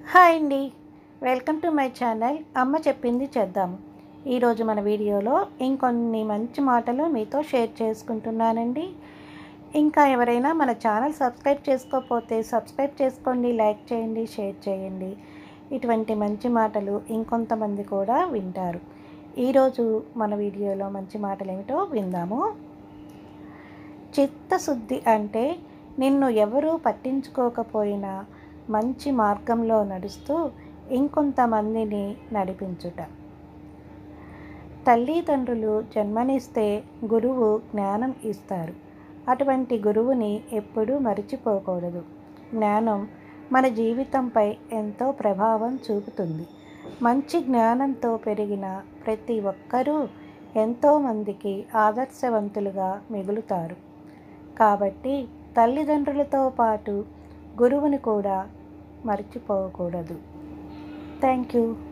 hi అండి welcome to my channel అమ్మ చెప్పింది చేద్దాం ఈరోజు మన వీడియోలో ఇంకొన్ని మంచి మాటలు మీతో షేర్ చేసుకుంటున్నానండి ఇంకా ఎవరైనా మన ఛానల్ సబ్స్క్రైబ్ చేసుకోకపోతే సబ్స్క్రైబ్ చేసుకోండి లైక్ చేయండి షేర్ చేయండి ఇటువంటి మంచి మాటలు ఇంకొంతమంది కూడా వింటారు ఈరోజు మన వీడియోలో మంచి మాటలు ఏమిటో విందాము చిత్తశుద్ధి అంటే నిన్ను ఎవరూ పట్టించుకోకపోయినా మంచి మార్గంలో నడుస్తూ ఇంకొంతమందిని నడిపించుట తల్లిదండ్రులు జన్మనిస్తే గురువు జ్ఞానం ఇస్తారు అటువంటి గురువుని ఎప్పుడూ మరిచిపోకూడదు జ్ఞానం మన జీవితంపై ఎంతో ప్రభావం చూపుతుంది మంచి జ్ఞానంతో పెరిగిన ప్రతి ఒక్కరూ ఎంతోమందికి ఆదర్శవంతులుగా మిగులుతారు కాబట్టి తల్లిదండ్రులతో పాటు గురువుని కూడా మర్చిపోకూడదు థ్యాంక్ యూ